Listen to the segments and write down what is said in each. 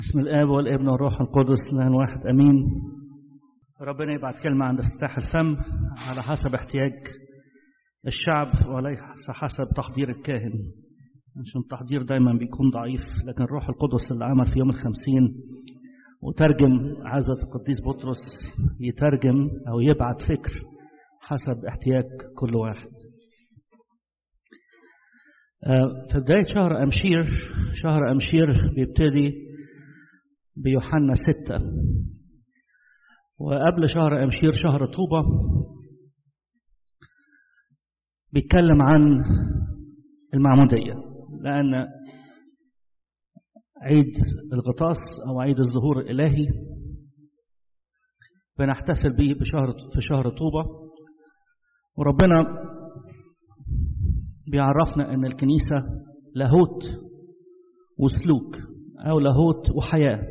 بسم الآب والابن والروح القدس الآن واحد أمين ربنا يبعت كلمة عند افتتاح الفم على حسب احتياج الشعب وليس حسب تحضير الكاهن عشان التحضير دايما بيكون ضعيف لكن الروح القدس اللي عمل في يوم الخمسين وترجم عزة القديس بطرس يترجم أو يبعت فكر حسب احتياج كل واحد في بداية شهر أمشير شهر أمشير بيبتدي بيوحنا ستة وقبل شهر أمشير شهر طوبة بيتكلم عن المعمودية لأن عيد الغطاس أو عيد الظهور الإلهي بنحتفل به بشهر في شهر طوبة وربنا بيعرفنا أن الكنيسة لاهوت وسلوك أو لاهوت وحياة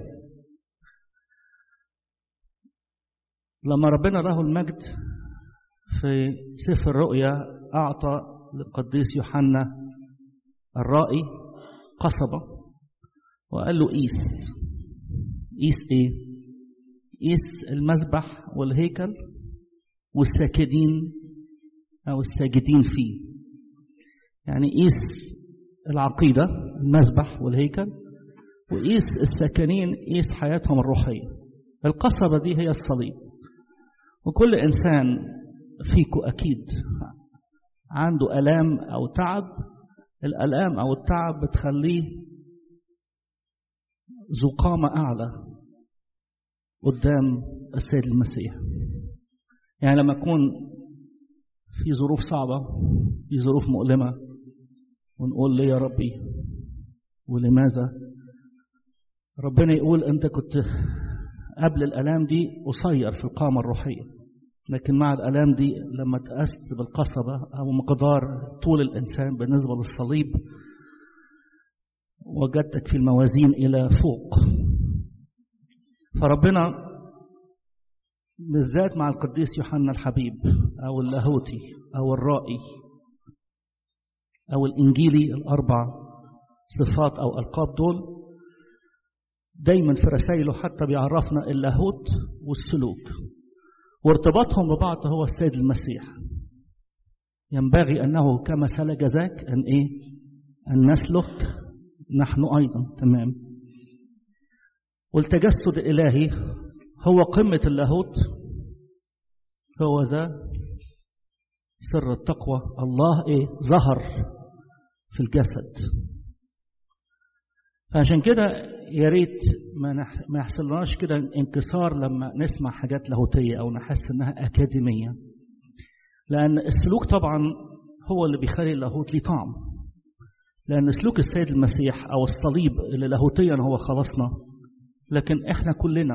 لما ربنا له المجد في سفر الرؤيا أعطى للقديس يوحنا الرائي قصبة وقال له قيس قيس إيه؟ قيس المذبح والهيكل والساكنين أو الساجدين فيه يعني قيس العقيدة المذبح والهيكل وقيس الساكنين قيس حياتهم الروحية القصبة دي هي الصليب وكل إنسان فيكو أكيد عنده ألام أو تعب الألام أو التعب بتخليه ذو قامة أعلى قدام السيد المسيح يعني لما أكون في ظروف صعبة في ظروف مؤلمة ونقول ليه يا ربي ولماذا ربنا يقول أنت كنت قبل الآلام دي قصير في القامة الروحية لكن مع الآلام دي لما تأست بالقصبة أو مقدار طول الإنسان بالنسبة للصليب وجدتك في الموازين إلى فوق فربنا بالذات مع القديس يوحنا الحبيب أو اللاهوتي أو الرائي أو الإنجيلي الأربع صفات أو ألقاب دول دايما في رسائله حتى بيعرفنا اللاهوت والسلوك وارتباطهم ببعض هو السيد المسيح ينبغي أنه كما سلك ذاك أن إيه أن نسلك نحن أيضا تمام والتجسد الإلهي هو قمة اللاهوت هو ذا سر التقوى الله إيه ظهر في الجسد فعشان كده يا ريت ما ما يحصلناش كده انكسار لما نسمع حاجات لاهوتيه او نحس انها اكاديميه لان السلوك طبعا هو اللي بيخلي اللاهوت ليه طعم لان سلوك السيد المسيح او الصليب اللي لاهوتيا هو خلصنا لكن احنا كلنا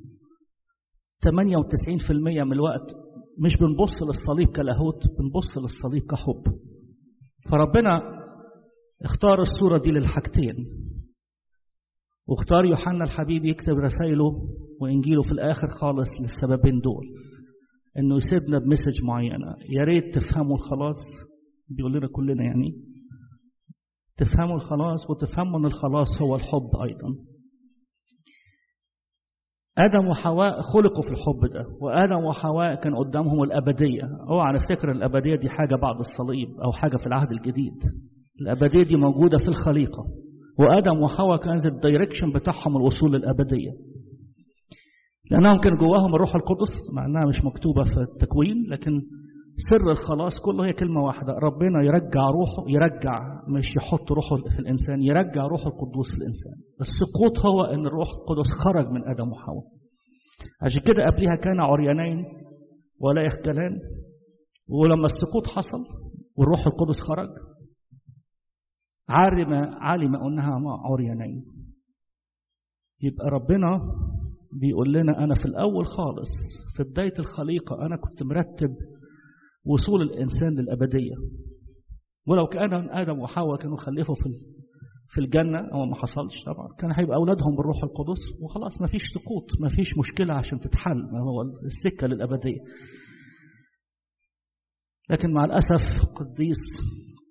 98% من الوقت مش بنبص للصليب كلاهوت بنبص للصليب كحب فربنا اختار الصوره دي للحاجتين واختار يوحنا الحبيب يكتب رسائله وانجيله في الاخر خالص للسببين دول انه يسيبنا بمسج معينه يا ريت تفهموا الخلاص بيقول لنا كلنا يعني تفهموا الخلاص وتفهموا ان الخلاص هو الحب ايضا ادم وحواء خلقوا في الحب ده وادم وحواء كان قدامهم الابديه اوعى نفتكر الابديه دي حاجه بعد الصليب او حاجه في العهد الجديد الابديه دي موجوده في الخليقه وادم وحواء كانت الدايركشن بتاعهم الوصول للابديه لانهم كان جواهم الروح القدس مع انها مش مكتوبه في التكوين لكن سر الخلاص كله هي كلمه واحده ربنا يرجع روحه يرجع مش يحط روحه في الانسان يرجع روح القدوس في الانسان السقوط هو ان الروح القدس خرج من ادم وحواء عشان كده قبلها كان عريانين ولا يختلان ولما السقوط حصل والروح القدس خرج علم علم انها عريانين يبقى ربنا بيقول لنا انا في الاول خالص في بدايه الخليقه انا كنت مرتب وصول الانسان للابديه ولو كان ادم وحواء كانوا خلفوا في في الجنه او ما حصلش طبعا كان هيبقى اولادهم بالروح القدس وخلاص ما فيش سقوط ما فيش مشكله عشان تتحل ما هو السكه للابديه لكن مع الاسف قديس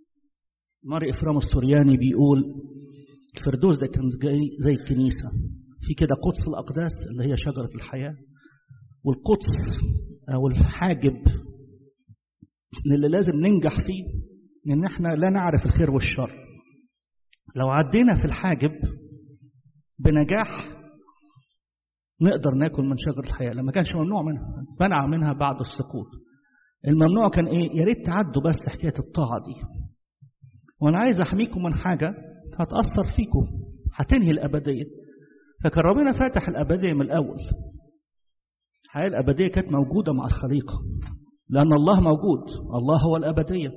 ماري إفرام السورياني بيقول الفردوس ده كان زي, زي الكنيسة في كده قدس الأقداس اللي هي شجرة الحياة والقدس أو الحاجب اللي لازم ننجح فيه إن إحنا لا نعرف الخير والشر لو عدينا في الحاجب بنجاح نقدر ناكل من شجرة الحياة لما كانش ممنوع منها منع منها بعد السقوط الممنوع كان ايه يا ريت تعدوا بس حكاية الطاعة دي وانا عايز احميكم من حاجة هتأثر فيكم هتنهي الأبدية فكان ربنا فاتح الأبدية من الأول الحياة الأبدية كانت موجودة مع الخليقة لأن الله موجود الله هو الأبدية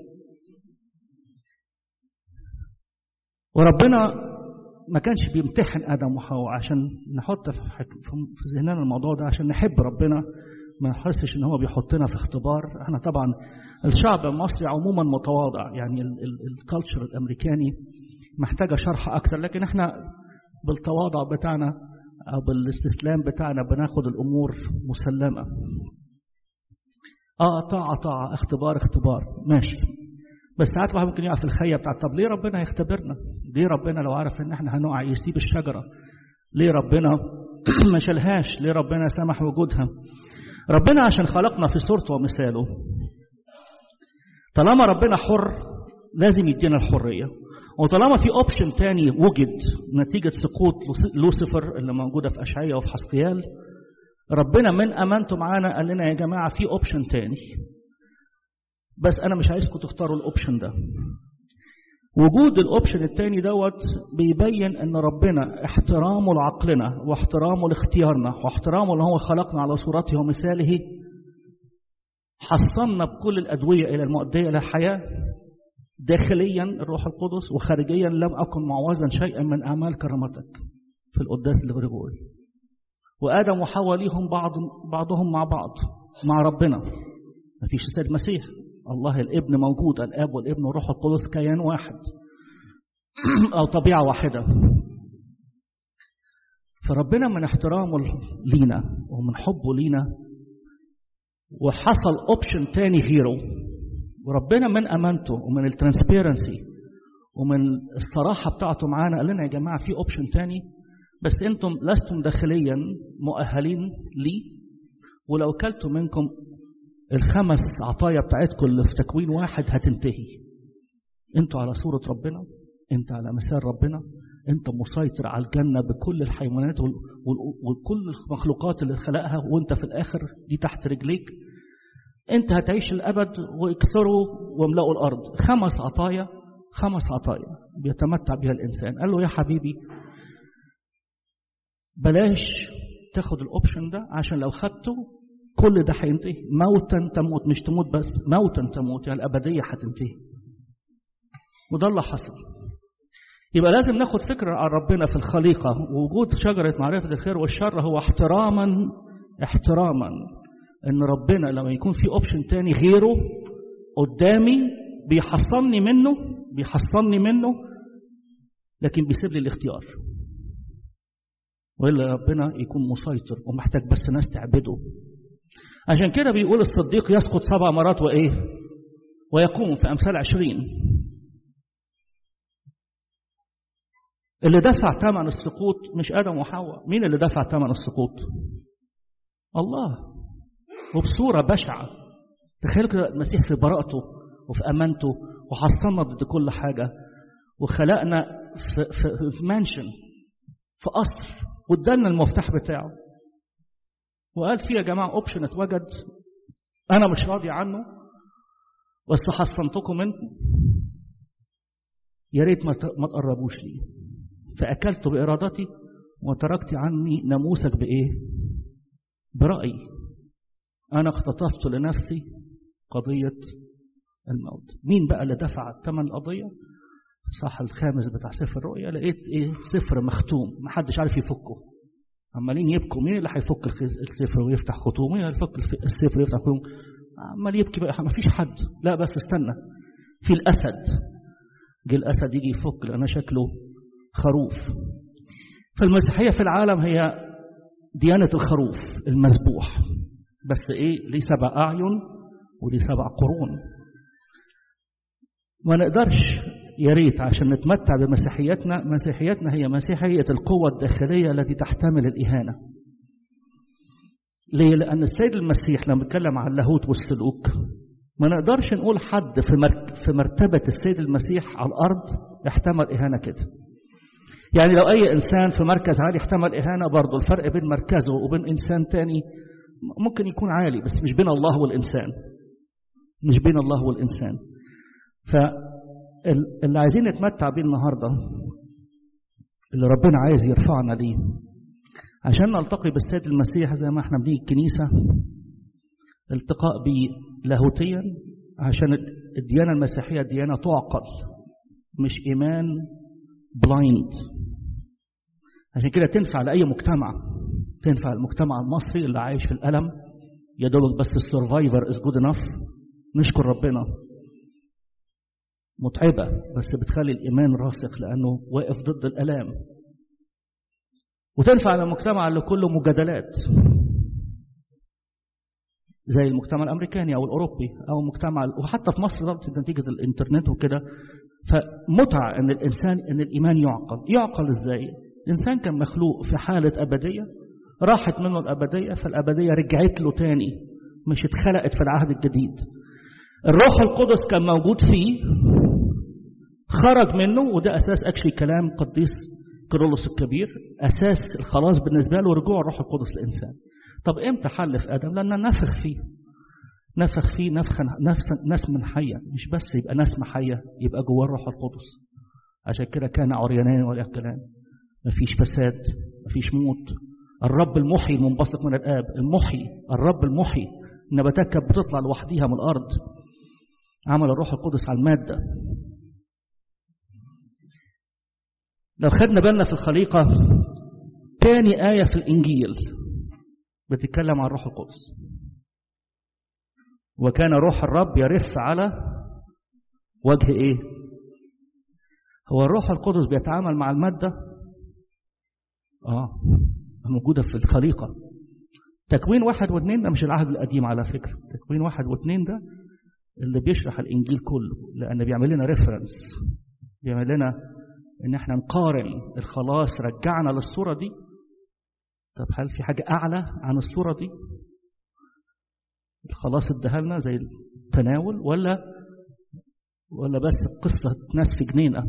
وربنا ما كانش بيمتحن ادم وحواء عشان نحط في في ذهننا الموضوع ده عشان نحب ربنا ما نحسش ان هو بيحطنا في اختبار احنا طبعا الشعب المصري عموما متواضع يعني الكالتشر الامريكاني محتاجه شرح اكتر لكن احنا بالتواضع بتاعنا او بالاستسلام بتاعنا بناخد الامور مسلمه اه طاعه طاعه اختبار اختبار ماشي بس ساعات واحد ممكن يقع في الخيه بتاعت طب ليه ربنا هيختبرنا؟ ليه ربنا لو عرف ان احنا هنقع يسيب الشجره؟ ليه ربنا ما شالهاش؟ ليه ربنا سمح وجودها؟ ربنا عشان خلقنا في صورته ومثاله طالما ربنا حر لازم يدينا الحريه وطالما في اوبشن تاني وجد نتيجه سقوط لوسيفر اللي موجوده في اشعياء وفي حسقيال ربنا من امانته معانا قال لنا يا جماعه في اوبشن تاني بس انا مش عايزكم تختاروا الاوبشن ده وجود الاوبشن التاني دوت بيبين ان ربنا احترامه لعقلنا واحترامه لاختيارنا واحترامه ان هو خلقنا على صورته ومثاله حصلنا بكل الادويه الى المؤديه الى الحياه داخليا الروح القدس وخارجيا لم اكن معوزا شيئا من اعمال كرامتك في القداس الغريغوري وادم وحواء ليهم بعض بعضهم مع بعض مع ربنا ما فيش السيد المسيح الله الابن موجود الاب والابن والروح القدس كيان واحد او طبيعه واحده فربنا من احترامه لينا ومن حبه لينا وحصل اوبشن تاني غيره وربنا من امانته ومن الترانسبيرنسي ومن الصراحه بتاعته معانا قال لنا يا جماعه في اوبشن تاني بس انتم لستم داخليا مؤهلين ليه ولو كلتوا منكم الخمس عطايا بتاعتكم اللي في تكوين واحد هتنتهي انتوا على صورة ربنا انت على مثال ربنا انت مسيطر على الجنة بكل الحيوانات وكل المخلوقات اللي خلقها وانت في الاخر دي تحت رجليك انت هتعيش الابد واكسروا واملأوا الارض خمس عطايا خمس عطايا بيتمتع بها الانسان قال له يا حبيبي بلاش تاخد الاوبشن ده عشان لو خدته كل ده هينتهي موتا تموت مش تموت بس موتا تموت يعني الأبدية هتنتهي وده اللي حصل يبقى لازم ناخد فكرة عن ربنا في الخليقة ووجود شجرة معرفة الخير والشر هو احتراما احتراما ان ربنا لما يكون في اوبشن تاني غيره قدامي بيحصلني منه بيحصلني منه لكن بيسيب لي الاختيار والا ربنا يكون مسيطر ومحتاج بس ناس تعبده عشان كده بيقول الصديق يسقط سبع مرات وايه ويقوم في امثال عشرين اللي دفع ثمن السقوط مش ادم وحواء مين اللي دفع ثمن السقوط الله وبصوره بشعه تخيلوا كده المسيح في براءته وفي امانته وحصلنا ضد كل حاجه وخلقنا في, في, في مانشن في قصر وادالنا المفتاح بتاعه وقال فيه يا جماعه اوبشن اتوجد انا مش راضي عنه بس حصنتكم منكم يا ريت ما تقربوش لي فاكلت بارادتي وتركت عني ناموسك بايه برايي انا اختطفت لنفسي قضيه الموت مين بقى اللي دفع ثمن القضيه صح الخامس بتاع سفر الرؤيا لقيت ايه سفر مختوم محدش عارف يفكه عمالين يبكوا مين اللي هيفك السفر ويفتح خطوم مين اللي هيفك السفر ويفتح خطوم عمال يبكي بقى ما فيش حد لا بس استنى في الاسد جه الاسد يجي يفك لان شكله خروف فالمسيحيه في العالم هي ديانه الخروف المذبوح بس ايه ليه سبع اعين وليه سبع قرون ما نقدرش يا ريت عشان نتمتع بمسيحيتنا مسيحيتنا هي مسيحية القوة الداخلية التي تحتمل الإهانة ليه؟ لأن السيد المسيح لما بيتكلم عن اللاهوت والسلوك ما نقدرش نقول حد في, مرك في مرتبة السيد المسيح على الأرض احتمل إهانة كده يعني لو أي إنسان في مركز عالي احتمل إهانة برضه الفرق بين مركزه وبين إنسان تاني ممكن يكون عالي بس مش بين الله والإنسان مش بين الله والإنسان فاللي عايزين نتمتع بيه النهاردة اللي ربنا عايز يرفعنا ليه عشان نلتقي بالسيد المسيح زي ما احنا بنيجي الكنيسة التقاء بيه لاهوتيا عشان الديانة المسيحية ديانة تعقل مش إيمان بلايند عشان كده تنفع لأي مجتمع تنفع المجتمع المصري اللي عايش في الألم يا دوبك بس السرفايفر از جود انف نشكر ربنا متعبة بس بتخلي الإيمان راسخ لأنه واقف ضد الآلام وتنفع للمجتمع اللي كله مجادلات زي المجتمع الامريكاني او الاوروبي او المجتمع وحتى في مصر برضه نتيجه الانترنت وكده فمتعه ان الانسان ان الايمان يعقل يعقل ازاي الانسان كان مخلوق في حاله ابديه راحت منه الابديه فالابديه رجعت له تاني مش اتخلقت في العهد الجديد الروح القدس كان موجود فيه خرج منه وده اساس اكشلي كلام قديس كيرلس الكبير اساس الخلاص بالنسبه له رجوع الروح القدس للانسان طب امتى حل في ادم لان نفخ فيه نفخ فيه نفخا نفس نسما حيا مش بس يبقى نسمة حية يبقى جواه الروح القدس عشان كده كان عريانين ولا كلام مفيش فساد مفيش موت الرب المحيي المنبثق من الاب المحيي الرب المحيي النباتات كانت بتطلع لوحديها من الارض عمل الروح القدس على الماده لو خدنا بالنا في الخليقه تاني ايه في الانجيل بتتكلم عن الروح القدس وكان روح الرب يرف على وجه ايه هو الروح القدس بيتعامل مع الماده اه موجوده في الخليقه تكوين واحد واثنين ده مش العهد القديم على فكره تكوين واحد واثنين ده اللي بيشرح الانجيل كله لان بيعمل لنا ريفرنس بيعمل لنا ان احنا نقارن الخلاص رجعنا للصوره دي طب هل في حاجة أعلى عن الصورة دي؟ الخلاص اداها لنا زي التناول ولا ولا بس قصة ناس في جنينة؟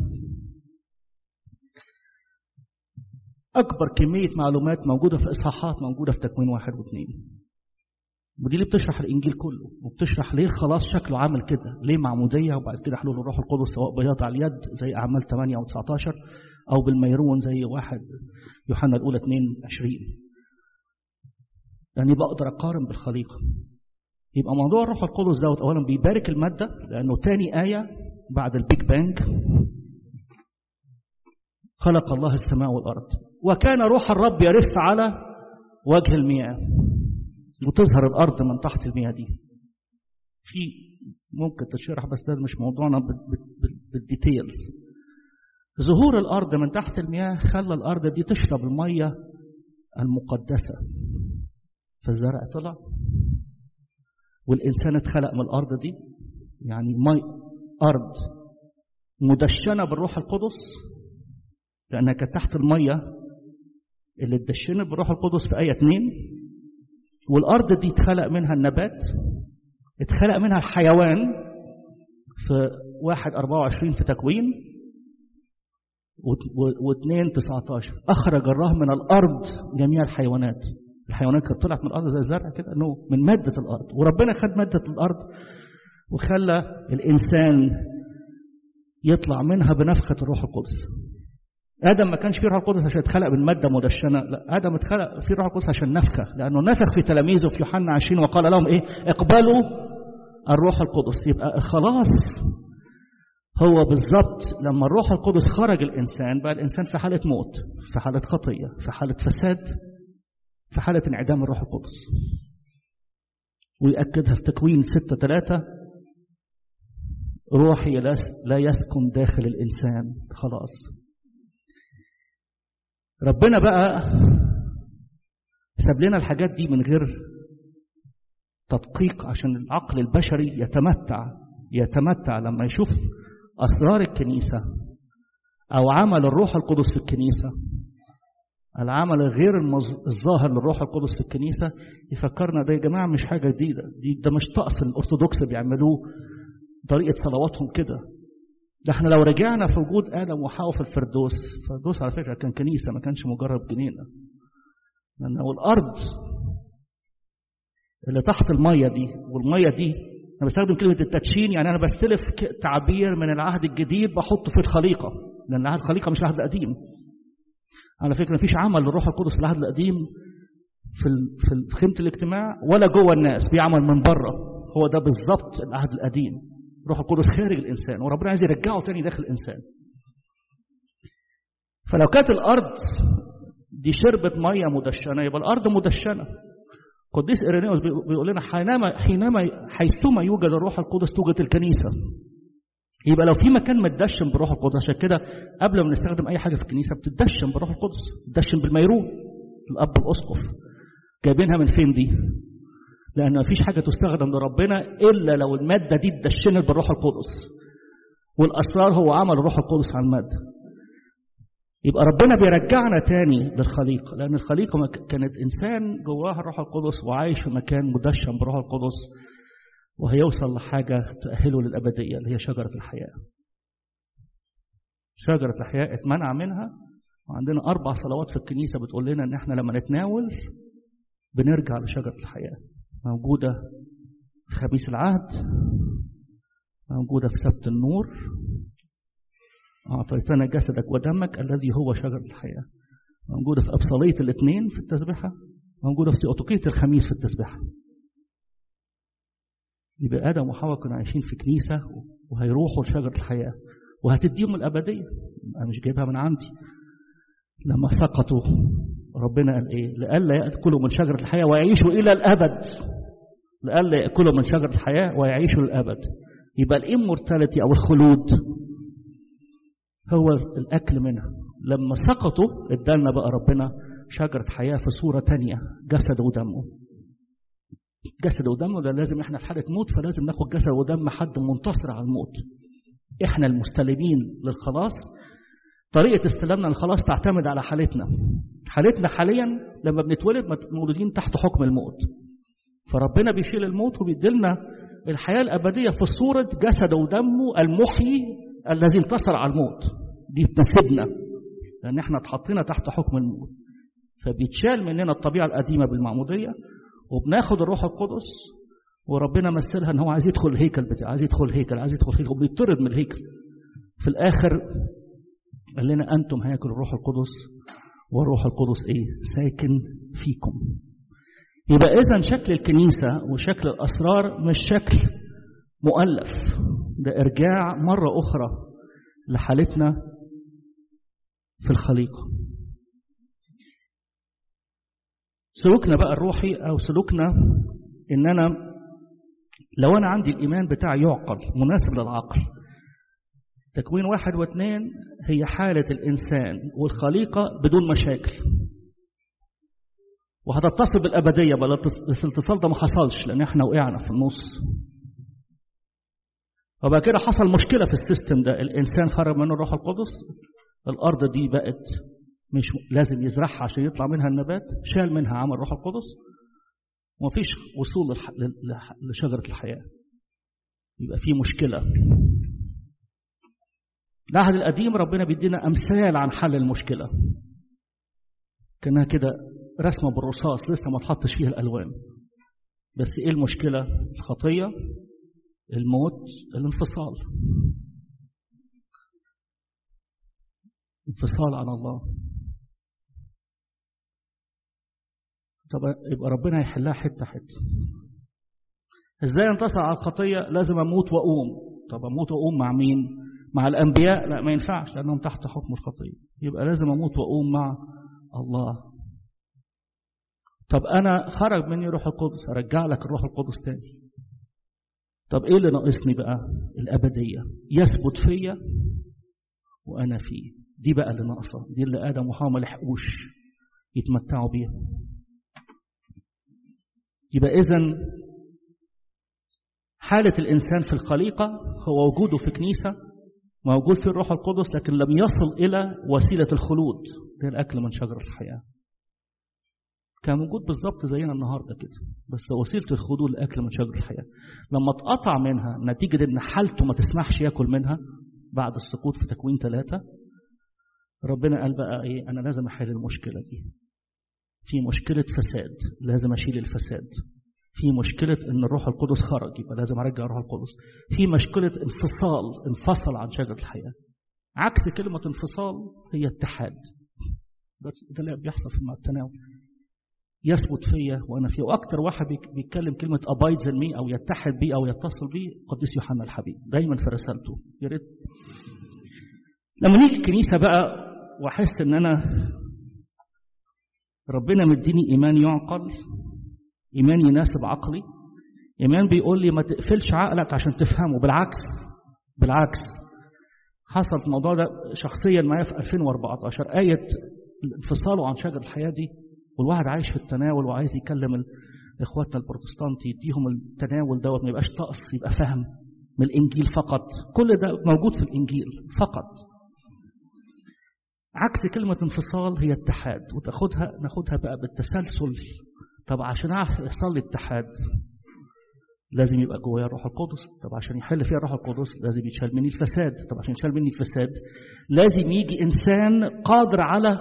أكبر كمية معلومات موجودة في إصحاحات موجودة في تكوين واحد واثنين. ودي اللي بتشرح الإنجيل كله وبتشرح ليه الخلاص شكله عامل كده، ليه معمودية وبعد كده حلول الروح القدس سواء بياض على اليد زي أعمال 8 و 19 أو بالميرون زي واحد يوحنا الأولى 22 يعني بقدر أقارن بالخليقة يبقى موضوع الروح القدس دوت أولا بيبارك المادة لأنه تاني آية بعد البيج بانج خلق الله السماء والأرض وكان روح الرب يرف على وجه المياه وتظهر الأرض من تحت المياه دي في ممكن تشرح بس ده مش موضوعنا بالديتيلز ظهور الأرض من تحت المياه خلى الأرض دي تشرب المية المقدسة فالزرع طلع والإنسان اتخلق من الأرض دي يعني مي أرض مدشنة بالروح القدس لأنها كانت تحت المية اللي اتدشنت بالروح القدس في آية 2 والأرض دي اتخلق منها النبات اتخلق منها الحيوان في واحد أربعة وعشرين في تكوين واثنين تسعتاشر أخرج الله من الأرض جميع الحيوانات الحيوانات كانت طلعت من الأرض زي الزرع كده أنه من مادة الأرض وربنا خد مادة الأرض وخلى الإنسان يطلع منها بنفخة الروح القدس آدم ما كانش فيه روح القدس عشان يتخلق من مادة مدشنة لا آدم اتخلق فيه روح القدس عشان نفخة لأنه نفخ في تلاميذه في يوحنا 20 وقال لهم إيه اقبلوا الروح القدس يبقى خلاص هو بالظبط لما الروح القدس خرج الإنسان بقى الإنسان في حالة موت في حالة خطية في حالة فساد في حالة انعدام الروح القدس ويأكدها في تكوين ستة ثلاثة روحي لا يسكن داخل الإنسان خلاص ربنا بقى ساب لنا الحاجات دي من غير تدقيق عشان العقل البشري يتمتع يتمتع لما يشوف أسرار الكنيسة أو عمل الروح القدس في الكنيسة العمل غير المز... الظاهر للروح القدس في الكنيسة يفكرنا ده يا جماعة مش حاجة جديدة دي ده مش طقس الأرثوذكس بيعملوه طريقة صلواتهم كده ده احنا لو رجعنا في وجود آدم وحواء في الفردوس الفردوس على فكرة كان كنيسة ما كانش مجرد جنينة لأنه الأرض اللي تحت المية دي والمية دي أنا بستخدم كلمة التدشين يعني أنا بستلف تعبير من العهد الجديد بحطه في الخليقة لأن العهد الخليقة مش العهد القديم على فكرة مفيش عمل للروح القدس في العهد القديم في في خيمة الاجتماع ولا جوه الناس بيعمل من بره هو ده بالظبط العهد القديم روح القدس خارج الإنسان وربنا عايز يرجعه تاني داخل الإنسان فلو كانت الأرض دي شربت مية مدشنة يبقى الأرض مدشنة قديس إيرينيوس بيقول لنا حينما حينما حيثما يوجد الروح القدس توجد الكنيسة يبقى لو في مكان متدشن بالروح القدس عشان كده قبل ما نستخدم أي حاجة في الكنيسة بتدشن بالروح القدس بتدشن بالميرون الأب الأسقف جايبينها من فين دي؟ لأن مفيش حاجة تستخدم لربنا إلا لو المادة دي اتدشنت بالروح القدس والأسرار هو عمل الروح القدس على المادة يبقى ربنا بيرجعنا تاني للخليقة لأن الخليقة كانت إنسان جواها الروح القدس وعايش في مكان مدشن بالروح القدس وهيوصل لحاجة تأهله للأبدية اللي هي شجرة الحياة شجرة الحياة اتمنع منها وعندنا أربع صلوات في الكنيسة بتقول لنا إن إحنا لما نتناول بنرجع لشجرة الحياة موجودة في خبيث العهد موجودة في سبت النور أعطيتنا جسدك ودمك الذي هو شجرة الحياة موجودة في أبصالية الاثنين في التسبحة موجودة في سيوطقية الخميس في التسبحة يبقى آدم وحواء كانوا عايشين في كنيسة وهيروحوا لشجرة الحياة وهتديهم الأبدية أنا مش جايبها من عندي لما سقطوا ربنا قال إيه لئلا يأكلوا من شجرة الحياة ويعيشوا إلى الأبد لئلا يأكلوا من شجرة الحياة ويعيشوا للأبد يبقى الإمورتاليتي أو الخلود هو الأكل منها لما سقطوا ادالنا بقى ربنا شجرة حياة في صورة تانية جسد ودمه جسد ودمه ده لازم احنا في حالة موت فلازم ناخد جسد ودم حد منتصر على الموت احنا المستلمين للخلاص طريقة استلامنا للخلاص تعتمد على حالتنا حالتنا حاليا لما بنتولد مولودين تحت حكم الموت فربنا بيشيل الموت وبيديلنا الحياة الأبدية في صورة جسد ودمه المحيي الذي انتصر على الموت دي تناسبنا لأن احنا اتحطينا تحت حكم الموت فبيتشال مننا الطبيعة القديمة بالمعمودية وبناخد الروح القدس وربنا مثلها ان هو عايز يدخل الهيكل بتاعه عايز يدخل الهيكل عايز يدخل الهيكل وبيطرد من الهيكل في الاخر قال لنا انتم هياكل الروح القدس والروح القدس ايه ساكن فيكم يبقى اذا شكل الكنيسه وشكل الاسرار مش شكل مؤلف ده ارجاع مره اخرى لحالتنا في الخليقه سلوكنا بقى الروحي او سلوكنا ان انا لو انا عندي الايمان بتاعي يعقل مناسب للعقل تكوين واحد واثنين هي حالة الإنسان والخليقة بدون مشاكل وهتتصل بالأبدية بس الاتصال ده ما حصلش لأن احنا وقعنا في النص وبقى كده حصل مشكلة في السيستم ده الإنسان خرج منه الروح القدس الأرض دي بقت مش لازم يزرعها عشان يطلع منها النبات شال منها عمل روح القدس ومفيش وصول لشجرة الحياة يبقى في مشكلة العهد القديم ربنا بيدينا أمثال عن حل المشكلة كأنها كده رسمة بالرصاص لسه ما تحطش فيها الألوان بس إيه المشكلة الخطية الموت الانفصال انفصال عن الله طب يبقى ربنا هيحلها حته حته ازاي انتصر على الخطيه لازم اموت واقوم طب اموت واقوم مع مين مع الانبياء لا ما ينفعش لانهم تحت حكم الخطيه يبقى لازم اموت واقوم مع الله طب انا خرج مني روح القدس ارجع لك الروح القدس تاني طب ايه اللي ناقصني بقى الابديه يثبت فيا وانا فيه دي بقى اللي ناقصه دي اللي ادم وحواء ما لحقوش يتمتعوا بيها يبقى اذا حاله الانسان في الخليقه هو وجوده في كنيسه موجود في الروح القدس لكن لم يصل إلى وسيلة الخلود هي الأكل من شجرة الحياة كان موجود بالظبط زينا النهارده كده بس وسيله الخضوع الاكل من شجر الحياه لما اتقطع منها نتيجه ان حالته ما تسمحش ياكل منها بعد السقوط في تكوين ثلاثة ربنا قال بقى ايه انا لازم احل المشكله دي في مشكله فساد لازم اشيل الفساد في مشكلة إن الروح القدس خرج يبقى لازم أرجع الروح القدس. في مشكلة انفصال انفصل عن شجرة الحياة. عكس كلمة انفصال هي اتحاد. ده اللي بيحصل في التناول. يثبت فيا وانا فيه واكتر واحد بيتكلم كلمه ابايدز مي او يتحد بي او يتصل بي قديس يوحنا الحبيب دايما في رسالته يا ريت لما نيجي الكنيسه بقى واحس ان انا ربنا مديني ايمان يعقل ايمان يناسب عقلي ايمان بيقول لي ما تقفلش عقلك عشان تفهمه بالعكس بالعكس حصل الموضوع ده شخصيا معايا في 2014 آية انفصاله عن شجر الحياة دي والواحد عايش في التناول وعايز يكلم اخواتنا البروتستانت يديهم التناول دوت ما يبقاش طقس يبقى فهم من الانجيل فقط كل ده موجود في الانجيل فقط عكس كلمة انفصال هي اتحاد وتاخدها ناخدها بقى بالتسلسل طب عشان يحصل لي اتحاد لازم يبقى جوايا الروح القدس طب عشان يحل فيها الروح القدس لازم يتشال مني الفساد طب عشان يتشال مني الفساد لازم يجي انسان قادر على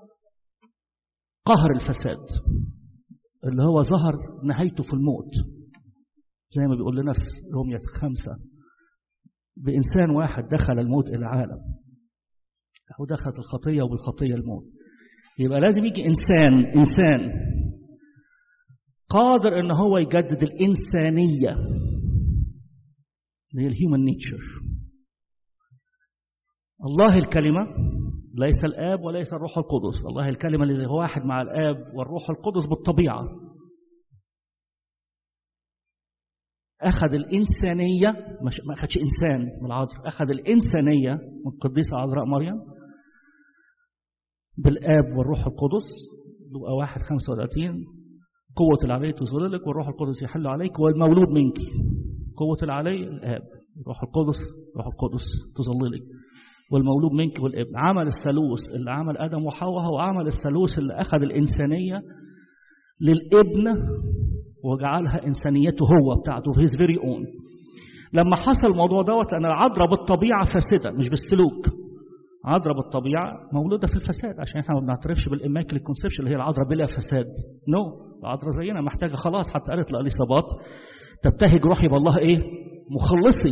قهر الفساد اللي هو ظهر نهايته في الموت زي ما بيقول لنا في رومية خمسة بإنسان واحد دخل الموت إلى العالم ودخلت الخطية وبالخطية الموت يبقى لازم يجي إنسان إنسان قادر إن هو يجدد الإنسانية اللي هي الهيومن نيتشر الله الكلمة ليس الآب وليس الروح القدس الله الكلمة الذي هو واحد مع الآب والروح القدس بالطبيعة أخذ الإنسانية مش ما أخذش إنسان من العذراء أخذ الإنسانية من القديسة عذراء مريم بالآب والروح القدس لقى واحد خمسة وثلاثين قوة العلي تظللك والروح القدس يحل عليك والمولود منك قوة العلي الآب الروح القدس الروح القدس تظللك والمولود منك والابن عمل الثالوث اللي عمل ادم وحواء هو عمل الثالوث اللي اخذ الانسانيه للابن وجعلها انسانيته هو بتاعته هيز فيري اون لما حصل الموضوع دوت لان العذراء بالطبيعه فاسده مش بالسلوك عذراء بالطبيعه مولوده في الفساد عشان احنا ما بنعترفش بالاماكل كونسبشن اللي هي العذراء بلا فساد نو no. العذراء زينا محتاجه خلاص حتى قالت لاليصابات تبتهج روحي بالله ايه مخلصي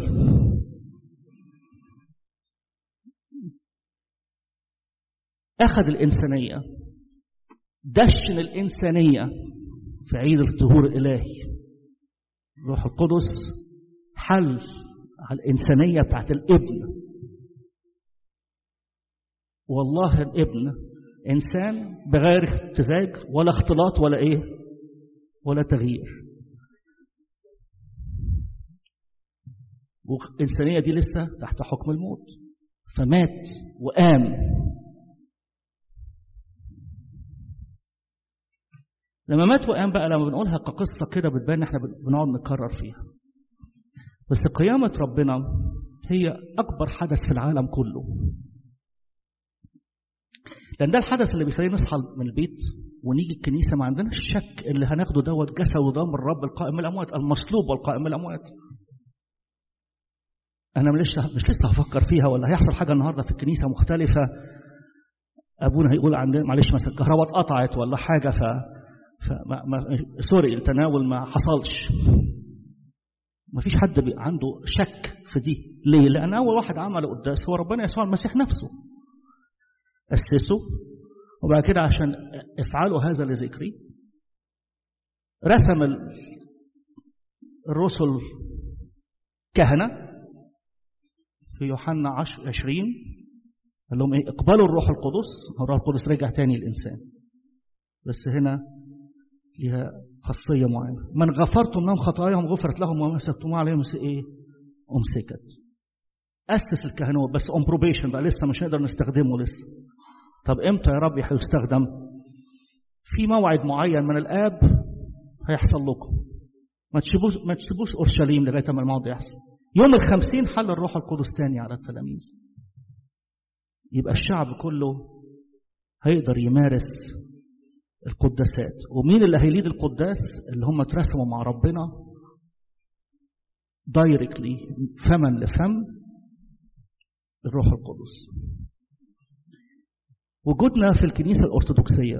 أخذ الإنسانية دشن الإنسانية في عيد الظهور الإلهي روح القدس حل على الإنسانية بتاعت الابن والله الابن إنسان بغير امتزاج ولا اختلاط ولا إيه ولا تغيير والإنسانية دي لسه تحت حكم الموت فمات وقام لما مات وقام بقى لما بنقولها كقصة كده بتبان احنا بنقعد نكرر فيها بس قيامة ربنا هي أكبر حدث في العالم كله لأن ده الحدث اللي بيخلينا نصحى من البيت ونيجي الكنيسة ما عندناش شك اللي هناخده دوت جسد ودم الرب القائم من الأموات المصلوب والقائم من الأموات أنا مش مش لسه هفكر فيها ولا هيحصل حاجة النهاردة في الكنيسة مختلفة أبونا هيقول عندنا معلش مثلا الكهرباء اتقطعت ولا حاجة ف فما ما سوري التناول ما حصلش ما فيش حد عنده شك في دي ليه لان اول واحد عمل قداس هو ربنا يسوع المسيح نفسه اسسه وبعد كده عشان افعلوا هذا لذكري رسم الرسل كهنة في يوحنا 20 قال لهم ايه اقبلوا الروح القدس الروح القدس رجع تاني الانسان بس هنا لها خاصية معينة من غفرتم لهم خطاياهم غفرت لهم وما مسكتم عليهم ايه أمسكت أسس الكهنوت بس اون بروبيشن بقى لسه مش نقدر نستخدمه لسه طب امتى يا رب هيستخدم في موعد معين من الآب هيحصل لكم ما تسيبوش ما تسيبوش اورشليم لغايه ما الموضوع يحصل يوم الخمسين حل الروح القدس تاني على التلاميذ يبقى الشعب كله هيقدر يمارس القداسات ومين اللي هيليد القداس اللي هم اترسموا مع ربنا دايركتلي فما لفم الروح القدس وجودنا في الكنيسة الأرثوذكسية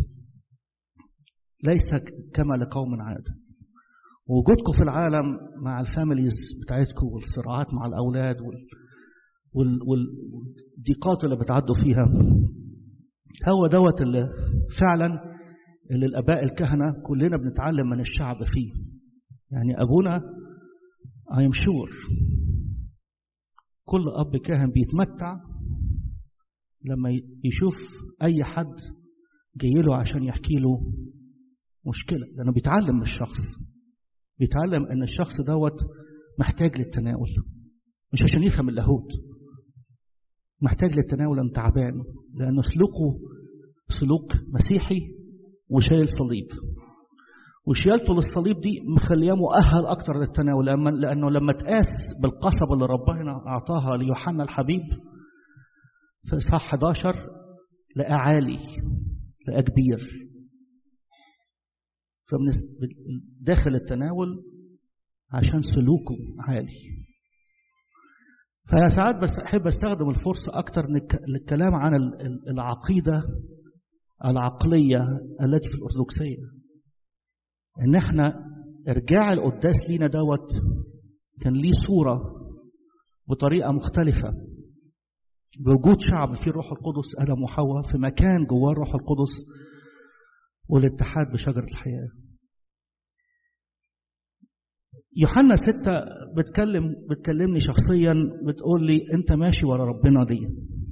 ليس كما لقوم عاد وجودكم في العالم مع الفاميليز بتاعتكم والصراعات مع الأولاد وال وال والضيقات اللي بتعدوا فيها هو دوت اللي فعلا اللي الآباء الكهنة كلنا بنتعلم من الشعب فيه يعني أبونا I am sure كل أب كاهن بيتمتع لما يشوف أي حد جاي له عشان يحكي له مشكلة لأنه بيتعلم من الشخص بيتعلم أن الشخص دوت محتاج للتناول مش عشان يفهم اللاهوت محتاج للتناول أن تعبان لأنه سلوكه سلوك مسيحي وشايل صليب وشيالته للصليب دي مخليه مؤهل أكتر للتناول لأنه لما تقاس بالقصب اللي ربنا أعطاها ليوحنا الحبيب في إصحاح 11 لقى عالي لقى كبير داخل التناول عشان سلوكه عالي فأنا ساعات بس أحب أستخدم الفرصة أكتر للكلام عن العقيدة العقلية التي في الأرثوذكسية إن إحنا إرجاع القداس لينا دوت كان ليه صورة بطريقة مختلفة بوجود شعب فيه الروح القدس آدم وحواء في مكان جواه الروح القدس والاتحاد بشجرة الحياة يوحنا ستة بتكلم بتكلمني شخصيا بتقول لي انت ماشي ورا ربنا دي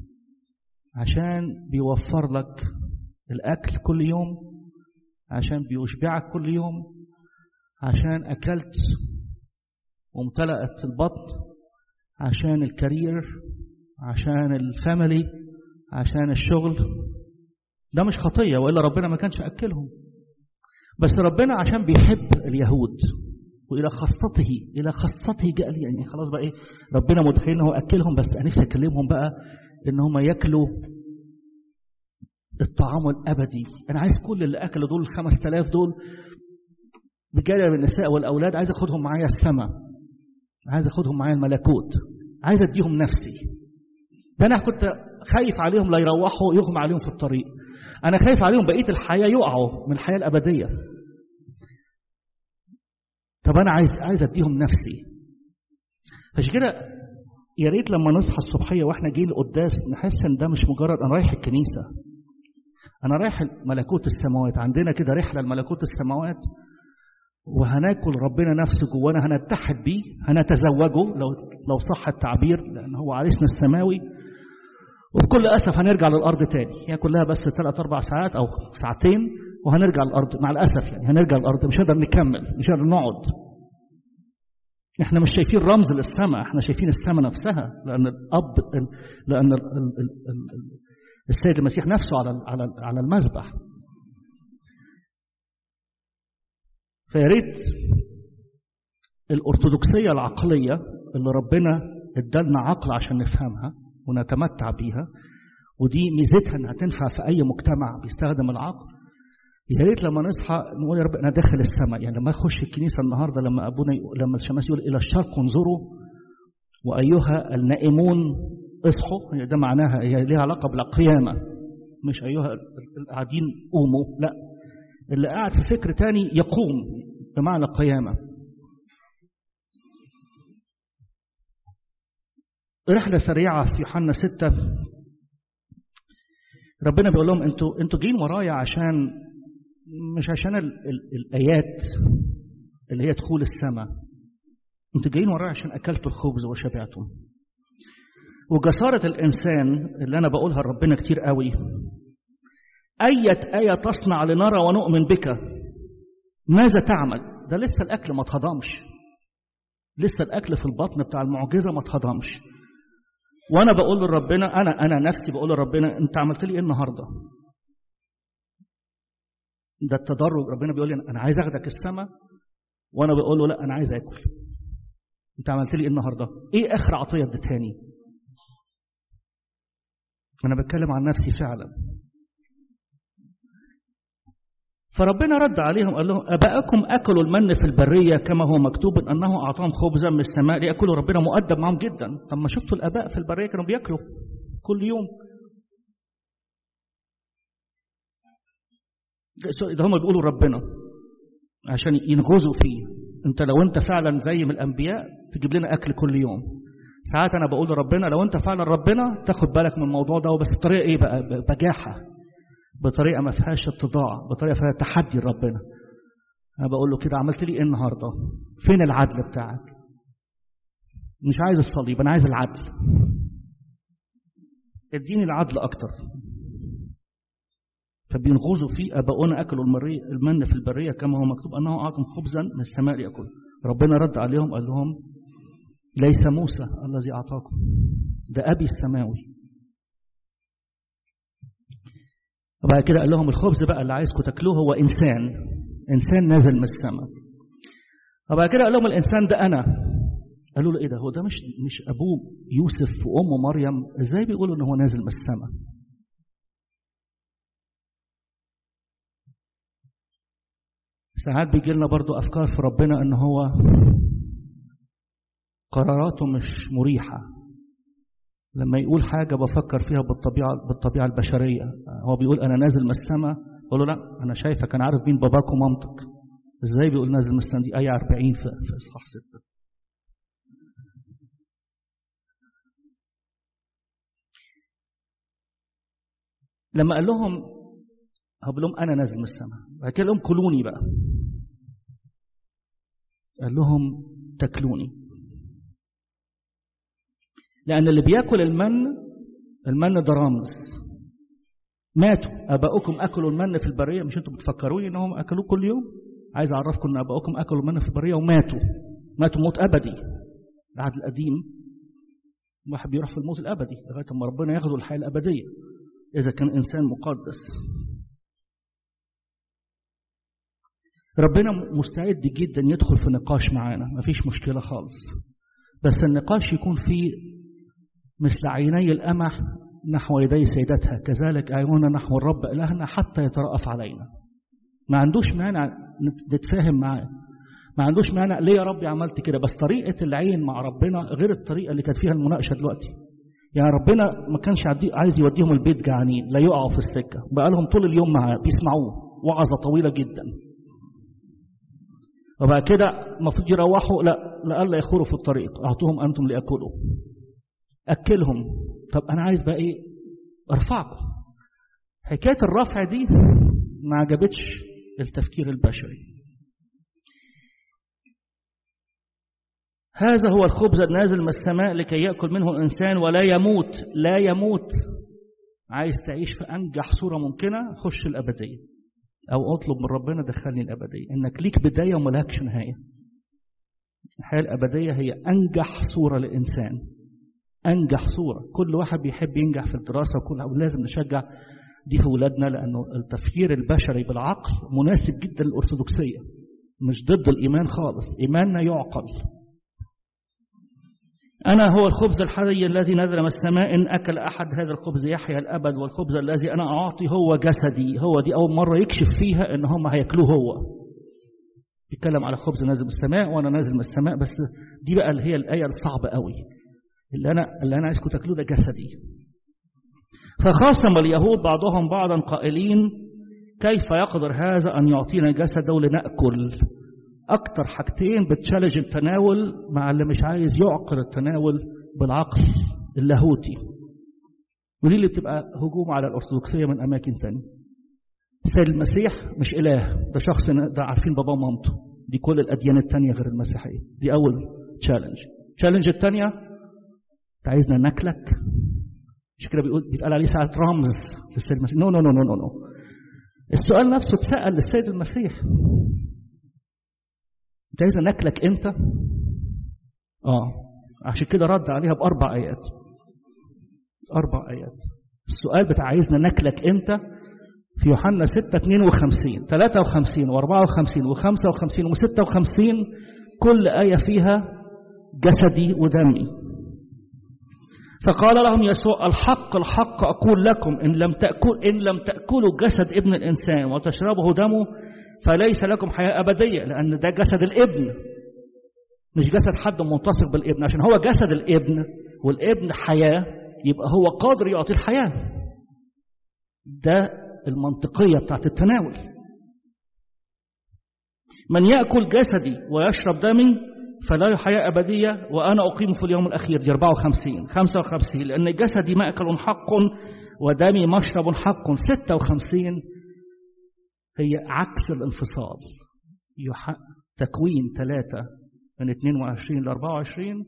عشان بيوفر لك الاكل كل يوم عشان بيشبعك كل يوم عشان اكلت وامتلأت البطن عشان الكارير عشان الفاميلي عشان الشغل ده مش خطيه والا ربنا ما كانش اكلهم بس ربنا عشان بيحب اليهود والى خاصته الى خاصته جاء لي يعني خلاص بقى ايه ربنا متخيل ان هو اكلهم بس انا نفسي اكلمهم بقى ان هم ياكلوا الطعام الابدي انا عايز كل اللي اكلوا دول 5000 دول بجانب النساء والاولاد عايز اخدهم معايا السماء عايز اخدهم معايا الملكوت عايز اديهم نفسي ده انا كنت خايف عليهم لا يروحوا يغمى عليهم في الطريق انا خايف عليهم بقيه الحياه يقعوا من الحياه الابديه طب انا عايز عايز اديهم نفسي عشان كده يا ريت لما نصحى الصبحيه واحنا جايين القداس نحس ان ده مش مجرد انا رايح الكنيسه انا رايح ملكوت السماوات عندنا كده رحله لملكوت السماوات وهناكل ربنا نفسه جوانا هنتحد بيه هنتزوجه لو لو صح التعبير لان هو عريسنا السماوي وبكل اسف هنرجع للارض تاني هي كلها بس ثلاث اربع ساعات او ساعتين وهنرجع للارض مع الاسف يعني هنرجع للارض مش هنقدر نكمل مش هنقدر نقعد احنا مش شايفين رمز للسماء احنا شايفين السماء نفسها لان الاب لان السيد المسيح نفسه على على على المذبح فيا ريت الارثوذكسيه العقليه اللي ربنا ادالنا عقل عشان نفهمها ونتمتع بيها ودي ميزتها انها تنفع في اي مجتمع بيستخدم العقل يا ريت لما نصحى نقول يا رب انا داخل السماء يعني لما اخش الكنيسه النهارده لما ابونا لما الشماس يقول الى الشرق انظروا وايها النائمون اصحوا ده معناها هي ليها علاقه بالقيامه مش ايها القاعدين قوموا لا اللي قاعد في فكر تاني يقوم بمعنى قيامه رحله سريعه في يوحنا ستة ربنا بيقول لهم انتوا انتوا جايين ورايا عشان مش عشان ال ال الايات اللي هي دخول السماء انتوا جايين ورايا عشان اكلتوا الخبز وشبعتم وجسارة الإنسان اللي أنا بقولها لربنا كتير قوي أية آية تصنع لنرى ونؤمن بك ماذا تعمل ده لسه الأكل ما اتهضمش لسه الأكل في البطن بتاع المعجزة ما اتهضمش وأنا بقول لربنا أنا أنا نفسي بقول لربنا أنت عملت لي إيه النهاردة ده التدرج ربنا بيقول لي أنا عايز أخدك السماء وأنا بقول له لا أنا عايز آكل انت عملت لي ايه النهارده ايه اخر عطيه اديتهاني انا بتكلم عن نفسي فعلا فربنا رد عليهم قال لهم اباءكم اكلوا المن في البريه كما هو مكتوب انه اعطاهم خبزا من السماء لياكلوا ربنا مؤدب معهم جدا طب ما شفتوا الاباء في البريه كانوا بياكلوا كل يوم ده هم بيقولوا ربنا عشان ينغزوا فيه انت لو انت فعلا زي من الانبياء تجيب لنا اكل كل يوم ساعات انا بقول لربنا لو انت فعلا ربنا تاخد بالك من الموضوع ده بس بطريقه ايه بقى بجاحه بطريقه ما فيهاش اتضاع بطريقه فيها تحدي لربنا انا بقول له كده عملت لي ايه النهارده فين العدل بتاعك مش عايز الصليب انا عايز العدل اديني العدل اكتر فبينغزوا فيه اباؤنا اكلوا المري المن في البريه كما هو مكتوب انه اعطم خبزا من السماء ليأكل ربنا رد عليهم قال لهم ليس موسى الذي اعطاكم ده ابي السماوي وبعد كده قال لهم الخبز بقى اللي عايزكم تاكلوه هو انسان انسان نازل من السماء وبعد كده قال لهم الانسان ده انا قالوا له ايه ده هو ده مش مش ابوه يوسف وامه مريم ازاي بيقولوا ان هو نازل من السماء ساعات بيجي لنا برضو افكار في ربنا ان هو قراراته مش مريحه لما يقول حاجه بفكر فيها بالطبيعه بالطبيعه البشريه هو بيقول انا نازل من السماء بقول له لا انا شايفك انا عارف مين باباك ومامتك ازاي بيقول نازل من السماء دي ايه 40 في, في اصحاح 6 لما قال لهم هقول لهم انا نازل من السماء بعد كده لهم كلوني بقى قال لهم تاكلوني لان اللي بياكل المن المن ده رمز ماتوا اباؤكم اكلوا المن في البريه مش انتم بتفكروني انهم اكلوه كل يوم عايز اعرفكم ان اباؤكم اكلوا المن في البريه وماتوا ماتوا موت ابدي العهد القديم واحد بيروح في الموت الابدي لغايه ما ربنا ياخده الحياه الابديه اذا كان انسان مقدس ربنا مستعد جدا يدخل في نقاش معانا مفيش مشكلة خالص بس النقاش يكون فيه مثل عيني الأمح نحو يدي سيدتها كذلك أعيننا نحو الرب إلهنا حتى يترأف علينا ما عندوش مانع نتفاهم معاه ما عندوش مانع ليه يا ربي عملت كده بس طريقة العين مع ربنا غير الطريقة اللي كانت فيها المناقشة دلوقتي يعني ربنا ما كانش عايز يوديهم البيت جعانين لا يقعوا في السكة بقى لهم طول اليوم معاه بيسمعوه وعظة طويلة جدا وبعد كده المفروض يروحوا لا لألا يخوروا في الطريق أعطوهم أنتم ليأكلوا أكلهم طب أنا عايز بقى إيه أرفعكم حكاية الرفع دي ما عجبتش التفكير البشري هذا هو الخبز النازل من السماء لكي يأكل منه الإنسان ولا يموت لا يموت عايز تعيش في أنجح صورة ممكنة خش الأبدية أو أطلب من ربنا دخلني الأبدية إنك ليك بداية وملكش نهاية الحياة الأبدية هي أنجح صورة للإنسان أنجح صورة كل واحد بيحب ينجح في الدراسة وكل لازم نشجع دي في ولادنا لأنه التفكير البشري بالعقل مناسب جدا للأرثوذكسية مش ضد الإيمان خالص إيماننا يعقل أنا هو الخبز الحي الذي نزل من السماء إن أكل أحد هذا الخبز يحيا الأبد والخبز الذي أنا أعطي هو جسدي هو دي أول مرة يكشف فيها إن هم هياكلوه هو بيتكلم على خبز نازل من السماء وأنا نازل من السماء بس دي بقى اللي هي الآية الصعبة قوي اللي أنا اللي أنا عايزكم تاكلوه ده جسدي فخاصم اليهود بعضهم بعضا قائلين كيف يقدر هذا أن يعطينا جسده لنأكل أكتر حاجتين بتشالج التناول مع اللي مش عايز يعقل التناول بالعقل اللاهوتي ودي اللي بتبقى هجوم على الأرثوذكسية من أماكن تانية السيد المسيح مش إله ده شخص ده عارفين باباه ومامته دي كل الأديان التانية غير المسيحية دي أول تشالنج تشالنج التانية أنت عايزنا ناكلك مش كده بيقول بيتقال عليه ساعة رمز للسيد المسيح نو نو نو نو نو السؤال نفسه اتسأل للسيد المسيح انت عايز ناكلك امتى؟ اه عشان كده رد عليها باربع ايات اربع ايات السؤال بتاع عايزنا ناكلك امتى في يوحنا 6 52 53 و54 و55 و56 كل ايه فيها جسدي ودمي فقال لهم يسوع الحق الحق أقول لكم إن لم تأكل إن لم تأكلوا جسد ابن الإنسان وتشربه دمه فليس لكم حياة أبدية لأن ده جسد الابن مش جسد حد ملتصق بالابن عشان هو جسد الابن والابن حياة يبقى هو قادر يعطي الحياة ده المنطقية بتاعت التناول من يأكل جسدي ويشرب دمي فلا حياة أبدية وأنا أقيم في اليوم الأخير دي 54 55 لأن جسدي مأكل حق ودمي مشرب حق 56 هي عكس الانفصال يح... تكوين ثلاثة من 22 ل 24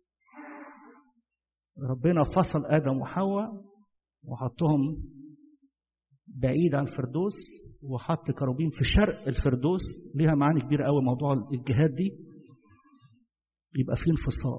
ربنا فصل آدم وحواء وحطهم بعيد عن الفردوس وحط كروبين في شرق الفردوس ليها معاني كبيرة قوي موضوع الجهاد دي يبقى في انفصال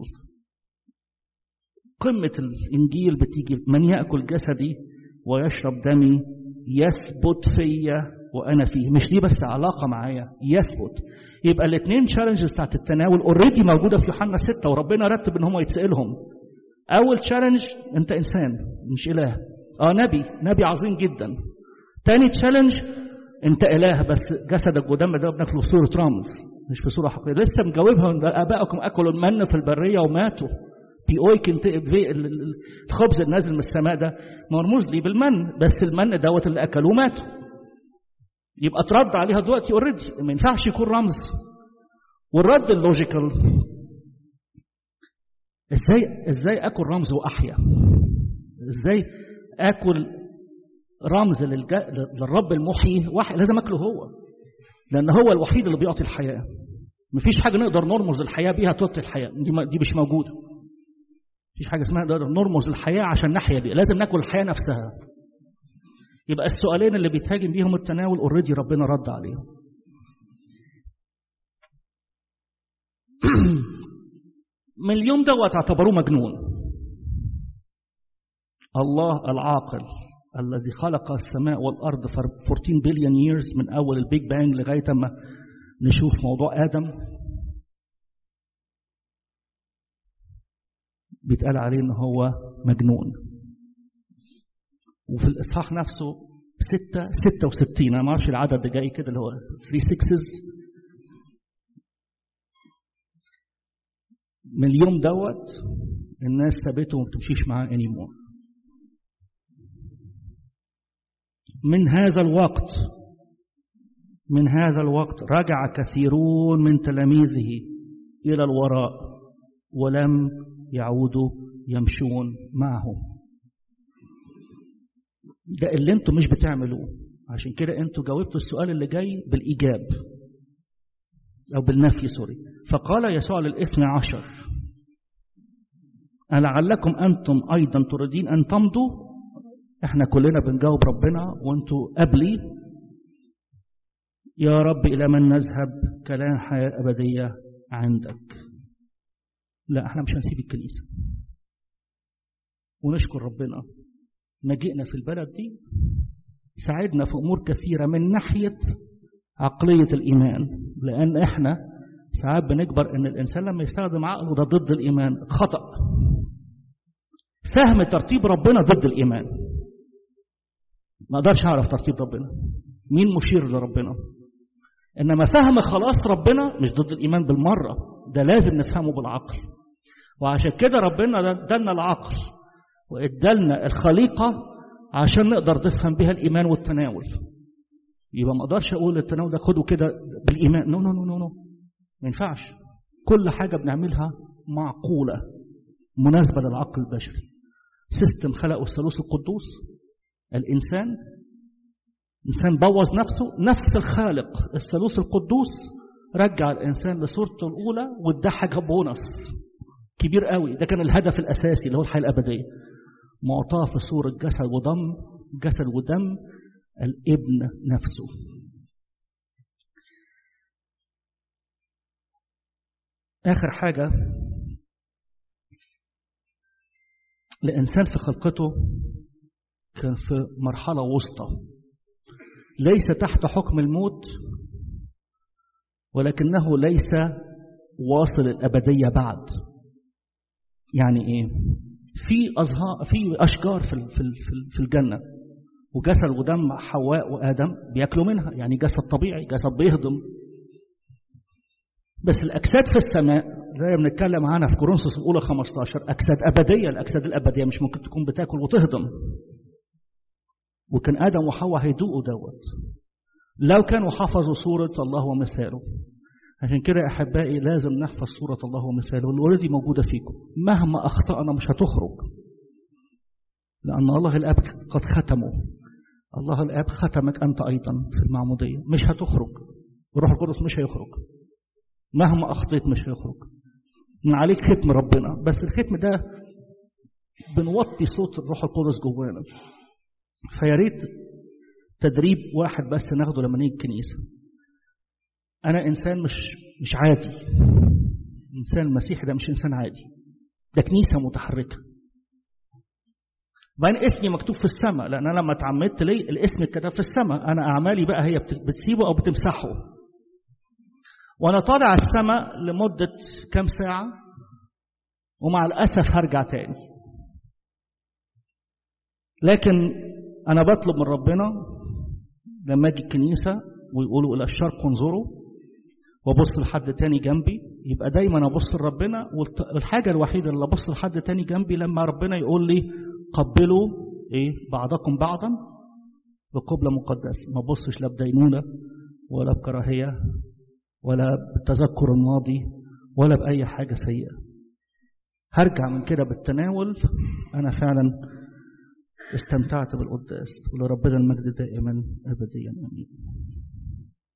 قمة الإنجيل بتيجي من يأكل جسدي ويشرب دمي يثبت فيا وأنا فيه مش دي بس علاقة معايا يثبت يبقى الاثنين تشالنجز بتاعت التناول اوريدي موجودة في يوحنا ستة وربنا رتب ان هم يتسألهم أول تشالنج أنت إنسان مش إله اه نبي نبي عظيم جدا تاني تشالنج انت اله بس جسدك ودم ده بناكله في صوره رمز مش في صوره حقيقيه لسه مجاوبها ابائكم اكلوا المن في البريه وماتوا بيقويكن الخبز النازل من السماء ده مرموز لي بالمن بس المن دوت اللي اكلوه ماتوا يبقى ترد عليها دلوقتي اوريدي ما ينفعش يكون رمز والرد اللوجيكال ازاي ازاي اكل رمز واحيا ازاي اكل رمز للج... للرب المحيي واحد لازم اكله هو لان هو الوحيد اللي بيعطي الحياه مفيش حاجه نقدر نرمز الحياه بيها تعطي الحياه دي, ما... دي مش موجوده مفيش حاجه اسمها نقدر نرمز الحياه عشان نحيا بيها لازم ناكل الحياه نفسها يبقى السؤالين اللي بيتهاجم بيهم التناول اوريدي ربنا رد عليهم من اليوم دوت اعتبروه مجنون الله العاقل الذي خلق السماء والارض في 14 بليون ييرز من اول البيج بانج لغايه ما نشوف موضوع ادم بيتقال عليه ان هو مجنون وفي الاصحاح نفسه 6 66 انا ما اعرفش العدد اللي جاي كده اللي هو 3 سكسز من اليوم دوت الناس سابته وما بتمشيش معاه anymore من هذا الوقت من هذا الوقت رجع كثيرون من تلاميذه الى الوراء ولم يعودوا يمشون معه ده اللي انتم مش بتعملوه عشان كده انتم جاوبتوا السؤال اللي جاي بالايجاب او بالنفي سوري فقال يسوع للاثنى عشر ألعلكم أنتم أيضا تريدين أن تمضوا احنا كلنا بنجاوب ربنا وانتوا قبلي يا رب إلى من نذهب كلام حياة أبدية عندك لا احنا مش هنسيب الكنيسة ونشكر ربنا مجيئنا في البلد دي ساعدنا في أمور كثيرة من ناحية عقلية الإيمان لأن احنا ساعات بنكبر ان الانسان لما يستخدم عقله ده ضد الايمان خطا فهم ترتيب ربنا ضد الايمان ما اقدرش اعرف ترتيب ربنا مين مشير لربنا انما فهم خلاص ربنا مش ضد الايمان بالمره ده لازم نفهمه بالعقل وعشان كده ربنا ادالنا العقل وادالنا الخليقه عشان نقدر نفهم بها الايمان والتناول يبقى ما اقدرش اقول التناول ده خده كده بالايمان نو نو نو نو, نو. ما ينفعش كل حاجة بنعملها معقولة مناسبة للعقل البشري سيستم خلقه الثالوث القدوس الإنسان إنسان بوظ نفسه نفس الخالق الثالوث القدوس رجع الإنسان لصورته الأولى واداه حاجة بونص كبير قوي ده كان الهدف الأساسي اللي هو الحياة الأبدية معطاه في صورة جسد ودم جسد ودم الابن نفسه آخر حاجة الإنسان في خلقته كان في مرحلة وسطى ليس تحت حكم الموت ولكنه ليس واصل الأبدية بعد يعني ايه في ازهار في اشجار في ال- في ال- في ال- في الجنه وجسد ودم حواء وادم بياكلوا منها يعني جسد طبيعي جسد بيهضم بس الاجساد في السماء زي ما بنتكلم عنها في كورنثوس الاولى 15 اجساد ابديه الاجساد الابديه مش ممكن تكون بتاكل وتهضم وكان ادم وحواء هيدوقوا دوت لو كانوا حفظوا صوره الله ومثاله عشان كده يا احبائي لازم نحفظ صوره الله ومثاله اللي اوريدي موجوده فيكم مهما اخطانا مش هتخرج لان الله الاب قد ختمه الله الاب ختمك انت ايضا في المعموديه مش هتخرج الروح القدس مش هيخرج مهما اخطيت مش هيخرج من عليك ختم ربنا بس الختم ده بنوطي صوت الروح القدس جوانا فيا ريت تدريب واحد بس ناخده لما نيجي الكنيسه انا انسان مش مش عادي الانسان المسيحي ده مش انسان عادي ده كنيسه متحركه وبعدين اسمي مكتوب في السماء لان انا لما اتعمدت ليه الاسم اتكتب في السماء انا اعمالي بقى هي بت- بتسيبه او بتمسحه وانا طالع السماء لمده كام ساعه ومع الاسف هرجع تاني لكن انا بطلب من ربنا لما اجي الكنيسه ويقولوا الى الشرق انظروا وابص لحد تاني جنبي يبقى دايما ابص لربنا والت- والحاجه الوحيده اللي ابص لحد تاني جنبي لما ربنا يقول لي قبلوا ايه بعضكم بعضا بقبله مقدسه ما ابصش لا بدينونه ولا بكراهيه ولا بالتذكر الماضي ولا باي حاجه سيئه هرجع من كده بالتناول انا فعلا استمتعت بالقداس ولربنا المجد دائما ابديا امين